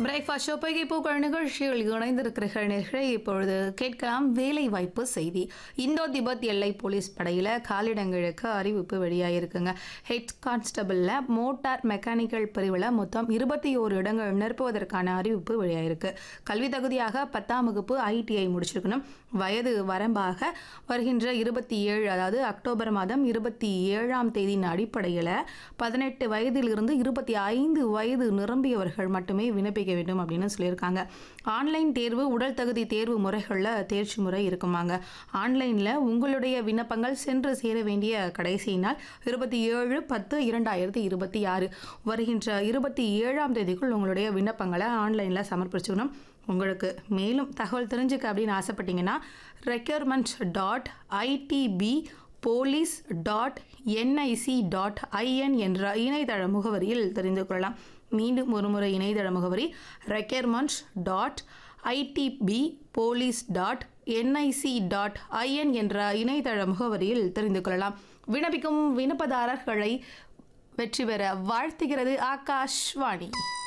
breakfast ஷோப்பைக்கு பூக்கள் நிகழ்ச்சியில் இணைந்திருக்கிறீர்கள் நேர்களை இப்பொழுது கேட்கலாம் வேலை வாய்ப்பு செய்தி இந்தோ திபெத் எல்லை போலீஸ் படையில் காலிடங்களுக்கு அறிவிப்பு வெளியாகிருக்குங்க ஹெட் கான்ஸ்டபிளில் மோட்டார் மெக்கானிக்கல் பிரிவில் மொத்தம் இருபத்தி ஓரு இடங்கள் நிரப்புவதற்கான அறிவிப்பு வெளியாகிருக்கு கல்வி தகுதியாக பத்தாம் வகுப்பு ஐடிஐ முடிச்சிருக்கணும் வயது வரம்பாக வருகின்ற இருபத்தி ஏழு அதாவது அக்டோபர் மாதம் இருபத்தி ஏழாம் தேதியின் அடிப்படையில் பதினெட்டு வயதிலிருந்து இருபத்தி ஐந்து வயது நிரம்பியவர்கள் மட்டுமே விண்ணப்பிக்க வேண்டும் அப்படின்னு சொல்லியிருக்காங்க ஆன்லைன் தேர்வு உடல் தகுதி தேர்வு முறைகளில் தேர்ச்சி முறை இருக்குமாங்க ஆன்லைனில் உங்களுடைய விண்ணப்பங்கள் சென்று சேர வேண்டிய கடைசி நாள் இருபத்தி ஏழு பத்து இரண்டாயிரத்தி இருபத்தி ஆறு வருகின்ற இருபத்தி ஏழாம் தேதிக்குள் உங்களுடைய விண்ணப்பங்களை ஆன்லைனில் சமர்ப்பிச்சுக்கணும் உங்களுக்கு மேலும் தகவல் தெரிஞ்சுக்க அப்படின்னு ஆசைப்பட்டீங்கன்னா recruitment dot ITBP police dot NIC dot IN என்ற இணையதள முகவரியில் தெரிந்து கொள்ளலாம் மீண்டும் ஒருமுறை இணையதள முகவரி recruitment dot ITBP police dot NIC dot IN என்ற இணையதள முகவரியில் தெரிந்து கொள்ளலாம் விண்ணப்பிக்கும் விண்ணப்பதாரர்களை வெற்றி பெற வாழ்த்துகிறது ஆகாஷ்வாணி